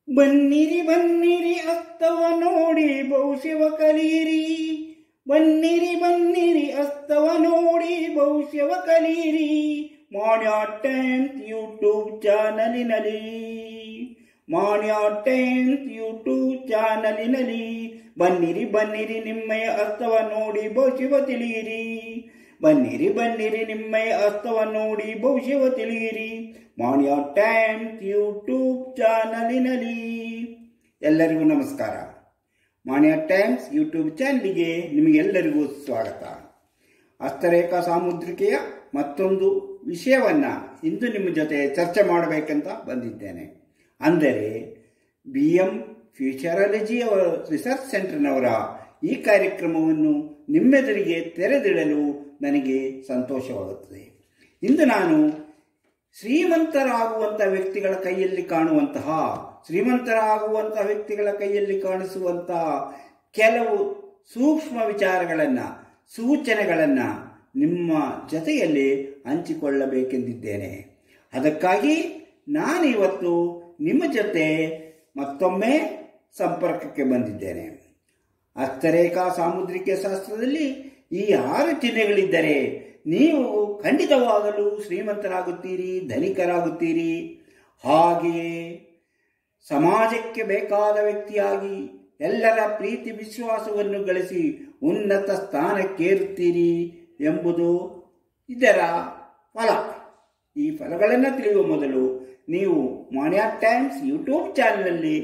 ಬನ್ನಿರಿ ಬನ್ನಿರಿ ಅಸ್ತವ ನೋಡಿ ಭವಿಷ್ಯವ ಕಲಿಯಿರಿ ಬನ್ನಿರಿ ಬನ್ನಿರಿ ಅಸ್ತವ ನೋಡಿ ಭವಿಷ್ಯವ ಕಲಿಯಿರಿ ಮಾನ್ಯ ಟೆಂತ್ ಯೂಟ್ಯೂಬ್ ಚಾನಲಿನಲ್ಲಿ ಮಾನ್ಯ ಟೆಂತ್ ಯೂಟ್ಯೂಬ್ ಚಾನಲಿನಲ್ಲಿ ಬನ್ನಿರಿ ಬನ್ನಿರಿ ನಿಮ್ಮಯ ಅಸ್ತವ ನೋಡಿ ಭವಿಷ್ಯವ ತಿಳಿಯಿರಿ ಬನ್ನಿರಿ ಬನ್ನಿರಿ ನಿಮ್ಮಯ ಅಸ್ತವ ನೋಡಿ ಭವಿಷ್ಯವ ತಿಳಿಯಿರಿ ಮಾನ್ಯ ಟೈಮ್ಸ್ ಯೂಟ್ಯೂಬ್ ಚಾನಲಿನಲ್ಲಿ ಎಲ್ಲರಿಗೂ ನಮಸ್ಕಾರ ಮಾನ್ಯ ಟೈಮ್ಸ್ ಯೂಟ್ಯೂಬ್ ಚಾನಲ್ಗೆ ನಿಮಗೆಲ್ಲರಿಗೂ ಸ್ವಾಗತ ಹಸ್ತರೇಖಾ ಸಾಮುದ್ರಿಕೆಯ ಮತ್ತೊಂದು ವಿಷಯವನ್ನ ಇಂದು ನಿಮ್ಮ ಜೊತೆ ಚರ್ಚೆ ಮಾಡಬೇಕಂತ ಬಂದಿದ್ದೇನೆ ಅಂದರೆ ಬಿ ಎಂ ಫ್ಯೂಚರಾಲಜಿ ಅವರ ರಿಸರ್ಚ್ ಸೆಂಟರ್ನವರ ಈ ಕಾರ್ಯಕ್ರಮವನ್ನು ನಿಮ್ಮೆದುರಿಗೆ ತೆರೆದಿಡಲು ನನಗೆ ಸಂತೋಷವಾಗುತ್ತದೆ ಇಂದು ನಾನು ಶ್ರೀಮಂತರಾಗುವಂಥ ವ್ಯಕ್ತಿಗಳ ಕೈಯಲ್ಲಿ ಕಾಣುವಂತಹ ಶ್ರೀಮಂತರಾಗುವಂತಹ ವ್ಯಕ್ತಿಗಳ ಕೈಯಲ್ಲಿ ಕಾಣಿಸುವಂತಹ ಕೆಲವು ಸೂಕ್ಷ್ಮ ವಿಚಾರಗಳನ್ನು ಸೂಚನೆಗಳನ್ನು ನಿಮ್ಮ ಜೊತೆಯಲ್ಲಿ ಹಂಚಿಕೊಳ್ಳಬೇಕೆಂದಿದ್ದೇನೆ ಅದಕ್ಕಾಗಿ ನಾನಿವತ್ತು ನಿಮ್ಮ ಜೊತೆ ಮತ್ತೊಮ್ಮೆ ಸಂಪರ್ಕಕ್ಕೆ ಬಂದಿದ್ದೇನೆ ಹಸ್ತರೇಖಾ ಸಾಮುದ್ರಿಕ ಶಾಸ್ತ್ರದಲ್ಲಿ ಈ ಆರು ಚಿಹ್ನೆಗಳಿದ್ದರೆ ನೀವು ಖಂಡಿತವಾಗಲು ಶ್ರೀಮಂತರಾಗುತ್ತೀರಿ ಧನಿಕರಾಗುತ್ತೀರಿ ಹಾಗೆಯೇ ಸಮಾಜಕ್ಕೆ ಬೇಕಾದ ವ್ಯಕ್ತಿಯಾಗಿ ಎಲ್ಲರ ಪ್ರೀತಿ ವಿಶ್ವಾಸವನ್ನು ಗಳಿಸಿ ಉನ್ನತ ಸ್ಥಾನಕ್ಕೇರುತ್ತೀರಿ ಎಂಬುದು ಇದರ ಫಲ ಈ ಫಲಗಳನ್ನು ತಿಳಿಯುವ ಮೊದಲು ನೀವು ಮಾನ್ಯ ಟೈಮ್ಸ್ ಯೂಟ್ಯೂಬ್ ಚಾನಲಲ್ಲಿ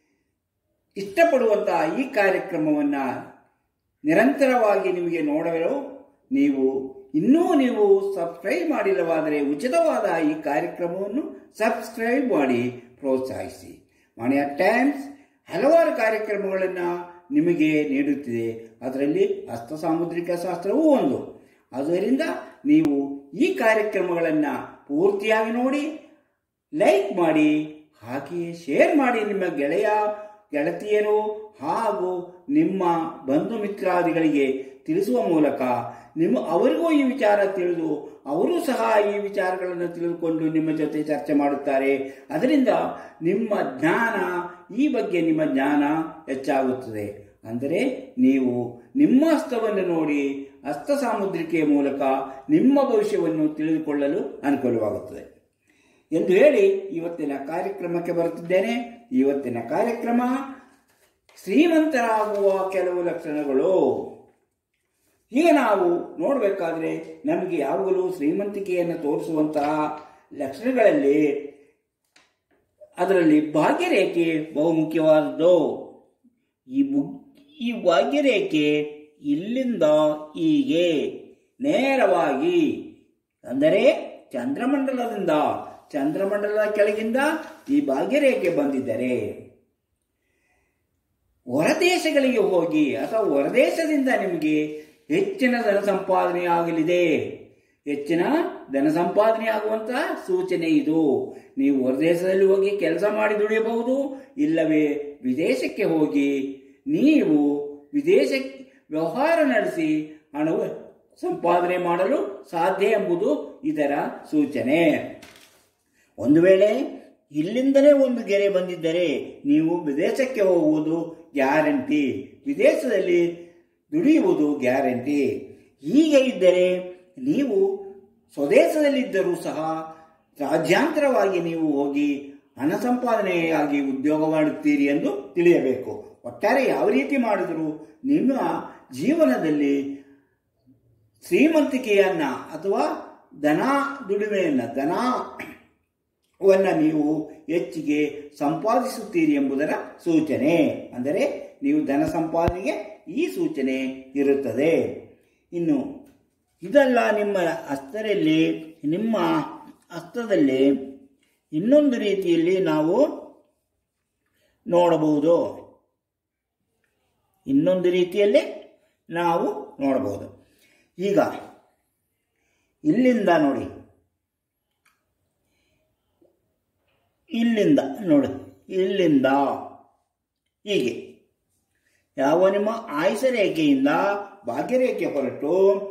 ಇಷ್ಟಪಡುವಂತಹ ಈ ಕಾರ್ಯಕ್ರಮವನ್ನು ನಿರಂತರವಾಗಿ ನಿಮಗೆ ನೋಡಲು ನೀವು ಇನ್ನೂ ನೀವು ಸಬ್ಸ್ಕ್ರೈಬ್ ಮಾಡಿಲ್ಲವಾದರೆ ಉಚಿತವಾದ ಈ ಕಾರ್ಯಕ್ರಮವನ್ನು ಸಬ್ಸ್ಕ್ರೈಬ್ ಮಾಡಿ ಪ್ರೋತ್ಸಾಹಿಸಿ ಮಾನ್ಯ ಟೈಮ್ಸ್ ಹಲವಾರು ಕಾರ್ಯಕ್ರಮಗಳನ್ನು ನಿಮಗೆ ನೀಡುತ್ತಿದೆ ಅದರಲ್ಲಿ ಹಸ್ತ ಸಾಮುದ್ರಿಕ ಶಾಸ್ತ್ರವೂ ಒಂದು ಅದರಿಂದ ನೀವು ಈ ಕಾರ್ಯಕ್ರಮಗಳನ್ನು ಪೂರ್ತಿಯಾಗಿ ನೋಡಿ ಲೈಕ್ ಮಾಡಿ ಹಾಗೆಯೇ ಶೇರ್ ಮಾಡಿ ನಿಮ್ಮ ಗೆಳೆಯ ಗೆಳತಿಯರು ಹಾಗೂ ನಿಮ್ಮ ಬಂಧು ಮಿತ್ರಾದಿಗಳಿಗೆ ತಿಳಿಸುವ ಮೂಲಕ ನಿಮ್ಮ ಅವರಿಗೂ ಈ ವಿಚಾರ ತಿಳಿದು ಅವರು ಸಹ ಈ ವಿಚಾರಗಳನ್ನು ತಿಳಿದುಕೊಂಡು ನಿಮ್ಮ ಜೊತೆ ಚರ್ಚೆ ಮಾಡುತ್ತಾರೆ ಅದರಿಂದ ನಿಮ್ಮ ಜ್ಞಾನ ಈ ಬಗ್ಗೆ ನಿಮ್ಮ ಜ್ಞಾನ ಹೆಚ್ಚಾಗುತ್ತದೆ ಅಂದರೆ ನೀವು ನಿಮ್ಮ ಹಸ್ತವನ್ನು ನೋಡಿ ಹಸ್ತ ಸಾಮುದ್ರಿಕೆಯ ಮೂಲಕ ನಿಮ್ಮ ಭವಿಷ್ಯವನ್ನು ತಿಳಿದುಕೊಳ್ಳಲು ಅನುಕೂಲವಾಗುತ್ತದೆ ಎಂದು ಹೇಳಿ ಇವತ್ತಿನ ಕಾರ್ಯಕ್ರಮಕ್ಕೆ ಬರುತ್ತಿದ್ದೇನೆ ಇವತ್ತಿನ ಕಾರ್ಯಕ್ರಮ ಶ್ರೀಮಂತರಾಗುವ ಕೆಲವು ಲಕ್ಷಣಗಳು ಈಗ ನಾವು ನೋಡಬೇಕಾದ್ರೆ ನಮಗೆ ಯಾವಾಗಲೂ ಶ್ರೀಮಂತಿಕೆಯನ್ನು ತೋರಿಸುವಂತಹ ಲಕ್ಷಣಗಳಲ್ಲಿ ಅದರಲ್ಲಿ ಭಾಗ್ಯರೇಖೆ ಬಹುಮುಖ್ಯವಾದದ್ದು ಈ ಬು ಈ ಭಾಗ್ಯರೇಖೆ ಇಲ್ಲಿಂದ ಹೀಗೆ ನೇರವಾಗಿ ಅಂದರೆ ಚಂದ್ರಮಂಡಲದಿಂದ ಚಂದ್ರಮಂಡಲದ ಕೆಳಗಿಂದ ಈ ಭಾಗ್ಯರೇಖೆ ಬಂದಿದ್ದರೆ ಹೊರದೇಶಗಳಿಗೆ ಹೋಗಿ ಅಥವಾ ಹೊರದೇಶದಿಂದ ನಿಮಗೆ ಹೆಚ್ಚಿನ ಧನ ಸಂಪಾದನೆ ಆಗಲಿದೆ ಹೆಚ್ಚಿನ ಧನ ಸಂಪಾದನೆ ಆಗುವಂತಹ ಸೂಚನೆ ಇದು ನೀವು ಹೊರದೇಶದಲ್ಲಿ ಹೋಗಿ ಕೆಲಸ ಮಾಡಿ ದುಡಿಯಬಹುದು ಇಲ್ಲವೇ ವಿದೇಶಕ್ಕೆ ಹೋಗಿ ನೀವು ವಿದೇಶ ವ್ಯವಹಾರ ನಡೆಸಿ ಹಣವು ಸಂಪಾದನೆ ಮಾಡಲು ಸಾಧ್ಯ ಎಂಬುದು ಇದರ ಸೂಚನೆ ಒಂದು ವೇಳೆ ಇಲ್ಲಿಂದಲೇ ಒಂದು ಗೆರೆ ಬಂದಿದ್ದರೆ ನೀವು ವಿದೇಶಕ್ಕೆ ಹೋಗುವುದು ಗ್ಯಾರಂಟಿ ವಿದೇಶದಲ್ಲಿ ದುಡಿಯುವುದು ಗ್ಯಾರಂಟಿ ಹೀಗೆ ಇದ್ದರೆ ನೀವು ಸ್ವದೇಶದಲ್ಲಿದ್ದರೂ ಸಹ ರಾಜ್ಯಾಂತರವಾಗಿ ನೀವು ಹೋಗಿ ಹಣ ಸಂಪಾದನೆಯಾಗಿ ಉದ್ಯೋಗ ಮಾಡುತ್ತೀರಿ ಎಂದು ತಿಳಿಯಬೇಕು ಒಟ್ಟಾರೆ ಯಾವ ರೀತಿ ಮಾಡಿದರೂ ನಿಮ್ಮ ಜೀವನದಲ್ಲಿ ಶ್ರೀಮಂತಿಕೆಯನ್ನ ಅಥವಾ ಧನ ದುಡಿಮೆಯನ್ನ ಧನವನ್ನ ನೀವು ಹೆಚ್ಚಿಗೆ ಸಂಪಾದಿಸುತ್ತೀರಿ ಎಂಬುದರ ಸೂಚನೆ ಅಂದರೆ ನೀವು ಧನ ಸಂಪಾದನೆಗೆ ಈ ಸೂಚನೆ ಇರುತ್ತದೆ ಇನ್ನು ಇದಲ್ಲ ನಿಮ್ಮ ಹಸ್ತದಲ್ಲಿ ನಿಮ್ಮ ಹಸ್ತದಲ್ಲಿ ಇನ್ನೊಂದು ರೀತಿಯಲ್ಲಿ ನಾವು ನೋಡಬಹುದು ಇನ್ನೊಂದು ರೀತಿಯಲ್ಲಿ ನಾವು ನೋಡಬಹುದು ಈಗ ಇಲ್ಲಿಂದ ನೋಡಿ ಇಲ್ಲಿಂದ ನೋಡಿ ಇಲ್ಲಿಂದ ಹೀಗೆ ಯಾವ ನಿಮ್ಮ ಆಯುಷ ರೇಖೆಯಿಂದ ಭಾಗ್ಯರೇಖೆ ಹೊರಟು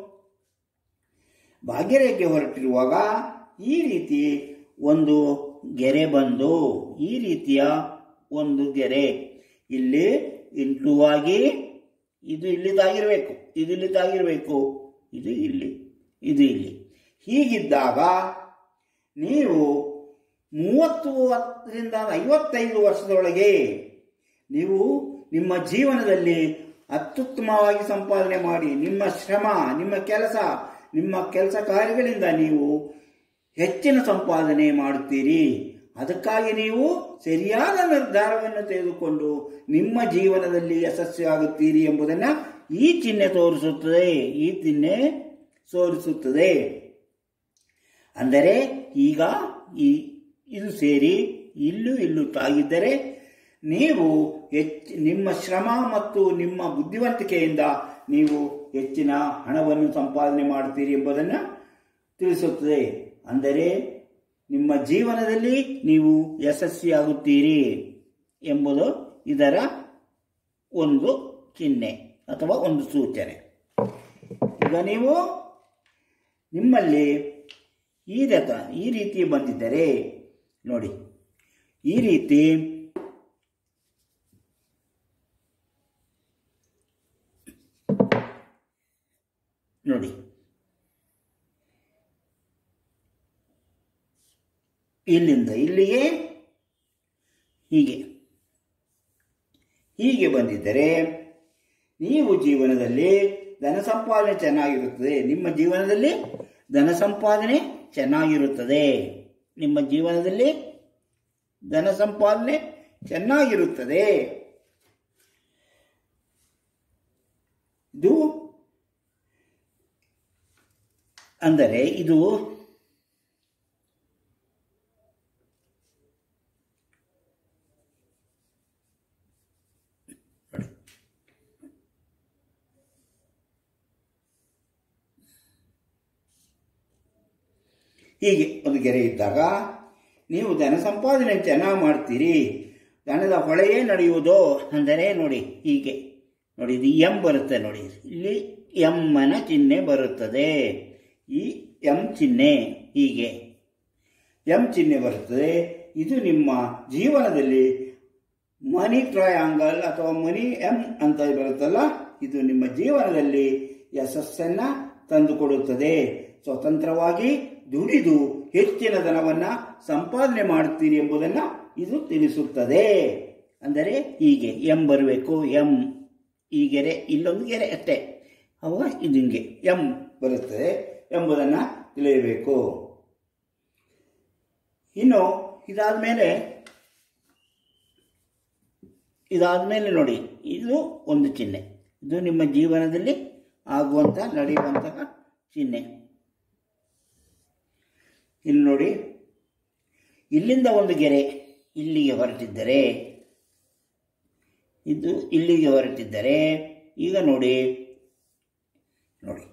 ಭಾಗ್ಯರೇಖೆ ಹೊರಟಿರುವಾಗ ಈ ರೀತಿ ಒಂದು ಗೆರೆ ಬಂದು ಈ ರೀತಿಯ ಒಂದು ಗೆರೆ ಇಲ್ಲಿ ಇಂಟು ಆಗಿ ಇದು ಇಲ್ಲಿದ್ದಾಗಿರಬೇಕು ಇದು ಇಲ್ಲಿದ್ದಾಗಿರಬೇಕು ಇದು ಇಲ್ಲಿ ಇದು ಇಲ್ಲಿ ಹೀಗಿದ್ದಾಗ ನೀವು ಮೂವತ್ತು ಹತ್ತರಿಂದ ಐವತ್ತೈದು ವರ್ಷದೊಳಗೆ ನೀವು ನಿಮ್ಮ ಜೀವನದಲ್ಲಿ ಅತ್ಯುತ್ತಮವಾಗಿ ಸಂಪಾದನೆ ಮಾಡಿ ನಿಮ್ಮ ಶ್ರಮ ನಿಮ್ಮ ಕೆಲಸ ನಿಮ್ಮ ಕೆಲಸ ಕಾರ್ಯಗಳಿಂದ ನೀವು ಹೆಚ್ಚಿನ ಸಂಪಾದನೆ ಮಾಡುತ್ತೀರಿ ಅದಕ್ಕಾಗಿ ನೀವು ಸರಿಯಾದ ನಿರ್ಧಾರವನ್ನು ತೆಗೆದುಕೊಂಡು ನಿಮ್ಮ ಜೀವನದಲ್ಲಿ ಯಶಸ್ವಿಯಾಗುತ್ತೀರಿ ಎಂಬುದನ್ನು ಈ ಚಿಹ್ನೆ ತೋರಿಸುತ್ತದೆ ಈ ಚಿಹ್ನೆ ತೋರಿಸುತ್ತದೆ ಅಂದರೆ ಈಗ ಈ ಇದು ಸೇರಿ ಇಲ್ಲೂ ಇಲ್ಲೂ ತಾಗಿದ್ದರೆ ನೀವು ಹೆಚ್ಚು ನಿಮ್ಮ ಶ್ರಮ ಮತ್ತು ನಿಮ್ಮ ಬುದ್ಧಿವಂತಿಕೆಯಿಂದ ನೀವು ಹೆಚ್ಚಿನ ಹಣವನ್ನು ಸಂಪಾದನೆ ಮಾಡುತ್ತೀರಿ ಎಂಬುದನ್ನು ತಿಳಿಸುತ್ತದೆ ಅಂದರೆ ನಿಮ್ಮ ಜೀವನದಲ್ಲಿ ನೀವು ಯಶಸ್ವಿಯಾಗುತ್ತೀರಿ ಎಂಬುದು ಇದರ ಒಂದು ಚಿಹ್ನೆ ಅಥವಾ ಒಂದು ಸೂಚನೆ ಈಗ ನೀವು ನಿಮ್ಮಲ್ಲಿ ಈ ರಥ ಈ ರೀತಿ ಬಂದಿದ್ದರೆ ನೋಡಿ ಈ ರೀತಿ ನೋಡಿ ಇಲ್ಲಿಂದ ಇಲ್ಲಿಗೆ ಹೀಗೆ ಹೀಗೆ ಬಂದಿದ್ದರೆ ನೀವು ಜೀವನದಲ್ಲಿ ಧನ ಸಂಪಾದನೆ ಚೆನ್ನಾಗಿರುತ್ತದೆ ನಿಮ್ಮ ಜೀವನದಲ್ಲಿ ಧನ ಸಂಪಾದನೆ ಚೆನ್ನಾಗಿರುತ್ತದೆ ನಿಮ್ಮ ಜೀವನದಲ್ಲಿ ಧನ ಸಂಪಾದನೆ ಚೆನ್ನಾಗಿರುತ್ತದೆ ಇದು ಅಂದರೆ ಇದು ಹೀಗೆ ಒಂದು ಗೆರೆ ಇದ್ದಾಗ ನೀವು ಧನ ಸಂಪಾದನೆ ಚೆನ್ನಾಗಿ ಮಾಡ್ತೀರಿ ಧನದ ಹೊಳೆಯೇ ನಡೆಯುವುದು ಅಂದರೆ ನೋಡಿ ಹೀಗೆ ನೋಡಿ ಇದು ಎಂ ಬರುತ್ತೆ ನೋಡಿ ಇಲ್ಲಿ ಎಮ್ಮನ ಚಿಹ್ನೆ ಬರುತ್ತದೆ ಈ ಎಂ ಚಿಹ್ನೆ ಹೀಗೆ ಎಂ ಚಿಹ್ನೆ ಬರುತ್ತದೆ ಇದು ನಿಮ್ಮ ಜೀವನದಲ್ಲಿ ಮನಿ ಟ್ರಯಾಂಗಲ್ ಅಥವಾ ಮನಿ ಎಂ ಅಂತ ಬರುತ್ತಲ್ಲ ಇದು ನಿಮ್ಮ ಜೀವನದಲ್ಲಿ ಯಶಸ್ಸನ್ನ ತಂದುಕೊಡುತ್ತದೆ ಸ್ವತಂತ್ರವಾಗಿ ದುಡಿದು ಹೆಚ್ಚಿನ ಧನವನ್ನ ಸಂಪಾದನೆ ಮಾಡುತ್ತೀರಿ ಎಂಬುದನ್ನ ಇದು ತಿಳಿಸುತ್ತದೆ ಅಂದರೆ ಹೀಗೆ ಎಂ ಬರಬೇಕು ಎಂ ಈ ಗೆರೆ ಇಲ್ಲೊಂದು ಗೆರೆ ಅಷ್ಟೇ ಅವಾಗ ಇದು ಹಿಂಗೆ ಎಂ ಬರುತ್ತದೆ ಎಂಬುದನ್ನು ತಿಳಿಯಬೇಕು ಇನ್ನು ಇದಾದ ಮೇಲೆ ಇದಾದ ಮೇಲೆ ನೋಡಿ ಇದು ಒಂದು ಚಿಹ್ನೆ ಇದು ನಿಮ್ಮ ಜೀವನದಲ್ಲಿ ಆಗುವಂಥ ನಡೆಯುವಂತಹ ಚಿಹ್ನೆ ಇಲ್ಲಿ ನೋಡಿ ಇಲ್ಲಿಂದ ಒಂದು ಗೆರೆ ಇಲ್ಲಿಗೆ ಹೊರಟಿದ್ದರೆ ಇದು ಇಲ್ಲಿಗೆ ಹೊರಟಿದ್ದರೆ ಈಗ ನೋಡಿ ನೋಡಿ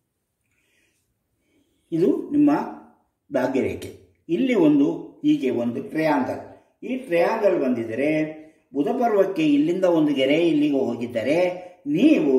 ಇದು ನಿಮ್ಮ ಭಾಗ್ಯರೇಖೆ ಇಲ್ಲಿ ಒಂದು ಹೀಗೆ ಒಂದು ಟ್ರಯಾಂಗಲ್ ಈ ಟ್ರಯಾಂಗಲ್ ಬಂದಿದ್ದರೆ ಬುಧ ಪರ್ವಕ್ಕೆ ಇಲ್ಲಿಂದ ಒಂದು ಗೆರೆ ಇಲ್ಲಿಗೆ ಹೋಗಿದ್ದರೆ ನೀವು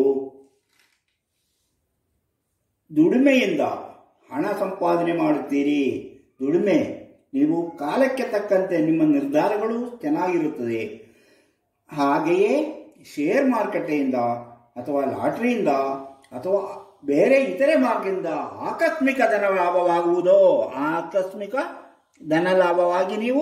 ದುಡಿಮೆಯಿಂದ ಹಣ ಸಂಪಾದನೆ ಮಾಡುತ್ತೀರಿ ದುಡಿಮೆ ನೀವು ಕಾಲಕ್ಕೆ ತಕ್ಕಂತೆ ನಿಮ್ಮ ನಿರ್ಧಾರಗಳು ಚೆನ್ನಾಗಿರುತ್ತದೆ ಹಾಗೆಯೇ ಶೇರ್ ಮಾರುಕಟ್ಟೆಯಿಂದ ಅಥವಾ ಲಾಟ್ರಿಯಿಂದ ಅಥವಾ ಬೇರೆ ಇತರೆ ಮಾರ್ಗದಿಂದ ಆಕಸ್ಮಿಕ ಧನ ಲಾಭವಾಗುವುದೋ ಆಕಸ್ಮಿಕ ಧನ ಲಾಭವಾಗಿ ನೀವು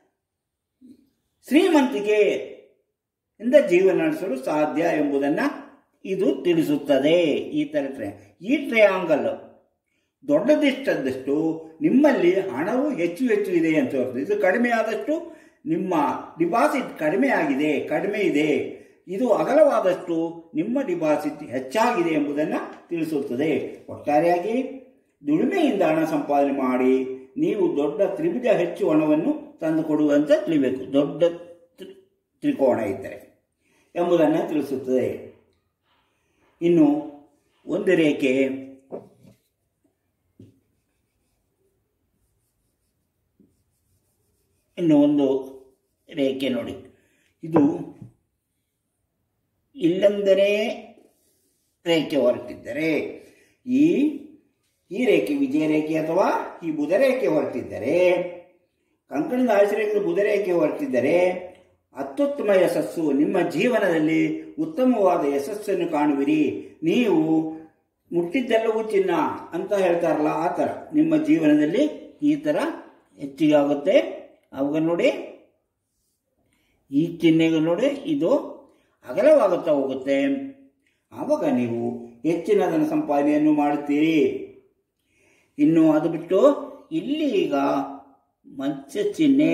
ಶ್ರೀಮಂತಿಕೆ ಇಂದ ಜೀವನ ನಡೆಸಲು ಸಾಧ್ಯ ಎಂಬುದನ್ನು ಇದು ತಿಳಿಸುತ್ತದೆ ಈ ಥರ ಟ್ರೇ ಈ ಟ್ರಯಾಂಗಲ್ ದೊಡ್ಡದಿಷ್ಟದಷ್ಟು ನಿಮ್ಮಲ್ಲಿ ಹಣವು ಹೆಚ್ಚು ಹೆಚ್ಚು ಇದೆ ಅಂತ ಅರ್ಥ ಇದು ಕಡಿಮೆ ಆದಷ್ಟು ನಿಮ್ಮ ಡಿಪಾಸಿಟ್ ಕಡಿಮೆ ಆಗಿದೆ ಕಡಿಮೆ ಇದೆ ಇದು ಅಗಲವಾದಷ್ಟು ನಿಮ್ಮ ಡಿಪಾಸಿಟ್ ಹೆಚ್ಚಾಗಿದೆ ಎಂಬುದನ್ನು ತಿಳಿಸುತ್ತದೆ ಒಟ್ಟಾರೆಯಾಗಿ ದುಡಿಮೆಯಿಂದ ಹಣ ಸಂಪಾದನೆ ಮಾಡಿ ನೀವು ದೊಡ್ಡ ತ್ರಿಭುಜ ಹೆಚ್ಚು ಹಣವನ್ನು ತಂದುಕೊಡುವಂತೆ ತಿಳಿಬೇಕು ದೊಡ್ಡ ತ್ರಿ- ತ್ರಿಕೋಣ ಇದ್ದರೆ ಎಂಬುದನ್ನು ತಿಳಿಸುತ್ತದೆ ಇನ್ನು ಒಂದು ರೇಖೆ ಇನ್ನು ಒಂದು ರೇಖೆ ನೋಡಿ ಇದು ಇಲ್ಲಂದರೆ ರೇಖೆ ಹೊರಟಿದ್ದರೆ ಈ ಈ ರೇಖೆ ವಿಜಯ ರೇಖೆ ಅಥವಾ ಈ ಬುಧ ರೇಖೆ ಹೊರಟಿದ್ದರೆ ಕಂಕಣದ ಆಶ್ರಯಗಳು ಬುಧ ರೇಖೆ ಹೊರಟಿದ್ದರೆ ಅತ್ಯುತ್ತಮ ಯಶಸ್ಸು ನಿಮ್ಮ ಜೀವನದಲ್ಲಿ ಉತ್ತಮವಾದ ಯಶಸ್ಸನ್ನು ಕಾಣುವಿರಿ ನೀವು ಮುಟ್ಟಿದ್ದೆಲ್ಲವೂ ಚಿನ್ನ ಅಂತ ಹೇಳ್ತಾರಲ್ಲ ಆ ಥರ ನಿಮ್ಮ ಜೀವನದಲ್ಲಿ ಈ ಥರ ಹೆಚ್ಚಿಗೆ ಆಗುತ್ತೆ ಅವಾಗ ನೋಡಿ ಈ ಚಿಹ್ನೆಗಳು ನೋಡಿ ಇದು ಅಗಲವಾಗುತ್ತಾ ಹೋಗುತ್ತೆ ಆವಾಗ ನೀವು ಹೆಚ್ಚಿನ ಧನ ಸಂಪಾದನೆಯನ್ನು ಮಾಡುತ್ತೀರಿ ಇನ್ನು ಅದು ಬಿಟ್ಟು ಇಲ್ಲಿ ಈಗ ಮತ್ಸ್ಯ ಚಿಹ್ನೆ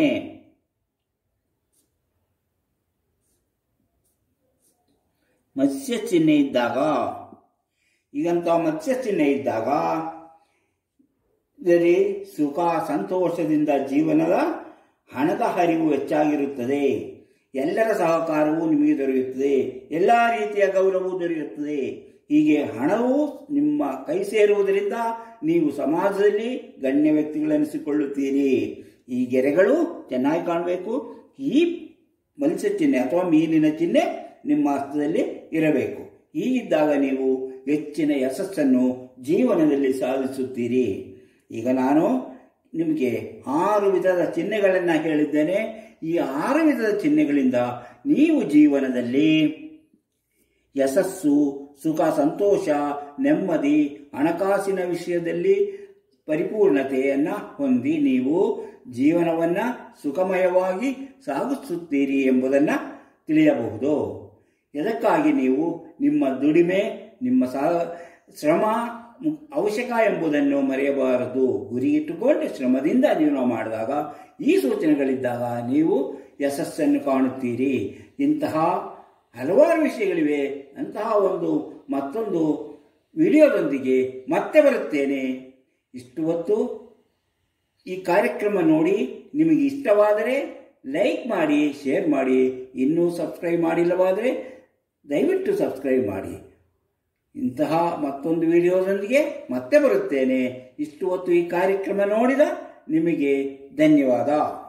ಮತ್ಸ್ಯ ಚಿಹ್ನೆ ಇದ್ದಾಗ ಈಗಂತ ಮತ್ಸ್ಯ ಚಿಹ್ನೆ ಇದ್ದಾಗ ಇದರಲ್ಲಿ ಸುಖ ಸಂತೋಷದಿಂದ ಜೀವನದ ಹಣದ ಹರಿವು ಹೆಚ್ಚಾಗಿರುತ್ತದೆ ಎಲ್ಲರ ಸಹಕಾರವೂ ನಿಮಗೆ ದೊರೆಯುತ್ತದೆ ಎಲ್ಲ ರೀತಿಯ ಗೌರವವು ದೊರೆಯುತ್ತದೆ ಹೀಗೆ ಹಣವು ನಿಮ್ಮ ಕೈ ಸೇರುವುದರಿಂದ ನೀವು ಸಮಾಜದಲ್ಲಿ ಗಣ್ಯ ವ್ಯಕ್ತಿಗಳೆನಿಸಿಕೊಳ್ಳುತ್ತೀರಿ ಈ ಗೆರೆಗಳು ಚೆನ್ನಾಗಿ ಕಾಣಬೇಕು ಈ ಮತ್ಸ್ಯ ಚಿಹ್ನೆ ಅಥವಾ ಮೀನಿನ ಚಿಹ್ನೆ ನಿಮ್ಮ ಹಸ್ತದಲ್ಲಿ ಇರಬೇಕು ಹೀಗಿದ್ದಾಗ ನೀವು ಹೆಚ್ಚಿನ ಯಶಸ್ಸನ್ನು ಜೀವನದಲ್ಲಿ ಸಾಧಿಸುತ್ತೀರಿ ಈಗ ನಾನು ನಿಮಗೆ ಆರು ವಿಧದ ಚಿಹ್ನೆಗಳನ್ನು ಹೇಳಿದ್ದೇನೆ ಈ ಆರು ವಿಧದ ಚಿಹ್ನೆಗಳಿಂದ ನೀವು ಜೀವನದಲ್ಲಿ ಯಶಸ್ಸು ಸುಖ ಸಂತೋಷ ನೆಮ್ಮದಿ ಹಣಕಾಸಿನ ವಿಷಯದಲ್ಲಿ ಪರಿಪೂರ್ಣತೆಯನ್ನು ಹೊಂದಿ ನೀವು ಜೀವನವನ್ನು ಸುಖಮಯವಾಗಿ ಸಾಗಿಸುತ್ತೀರಿ ಎಂಬುದನ್ನು ತಿಳಿಯಬಹುದು ಇದಕ್ಕಾಗಿ ನೀವು ನಿಮ್ಮ ದುಡಿಮೆ ನಿಮ್ಮ ಸಹ ಶ್ರಮ ಅವಶ್ಯಕ ಎಂಬುದನ್ನು ಮರೆಯಬಾರದು ಗುರಿ ಇಟ್ಟುಕೊಂಡು ಶ್ರಮದಿಂದ ಜೀವನ ಮಾಡಿದಾಗ ಈ ಸೂಚನೆಗಳಿದ್ದಾಗ ನೀವು ಯಶಸ್ಸನ್ನು ಕಾಣುತ್ತೀರಿ ಇಂತಹ ಹಲವಾರು ವಿಷಯಗಳಿವೆ ಅಂತಹ ಒಂದು ಮತ್ತೊಂದು ವಿಡಿಯೋದೊಂದಿಗೆ ಮತ್ತೆ ಬರುತ್ತೇನೆ ಇಷ್ಟು ಹೊತ್ತು ಈ ಕಾರ್ಯಕ್ರಮ ನೋಡಿ ನಿಮಗೆ ಇಷ್ಟವಾದರೆ ಲೈಕ್ ಮಾಡಿ ಶೇರ್ ಮಾಡಿ ಇನ್ನೂ ಸಬ್ಸ್ಕ್ರೈಬ್ ಮಾಡಿಲ್ಲವಾದರೆ ದಯವಿಟ್ಟು ಸಬ್ಸ್ಕ್ರೈಬ್ ಮಾಡಿ ಇಂತಹ ಮತ್ತೊಂದು ವಿಡಿಯೋದೊಂದಿಗೆ ಮತ್ತೆ ಬರುತ್ತೇನೆ ಇಷ್ಟು ಹೊತ್ತು ಈ ಕಾರ್ಯಕ್ರಮ ನೋಡಿದ ನಿಮಗೆ ಧನ್ಯವಾದ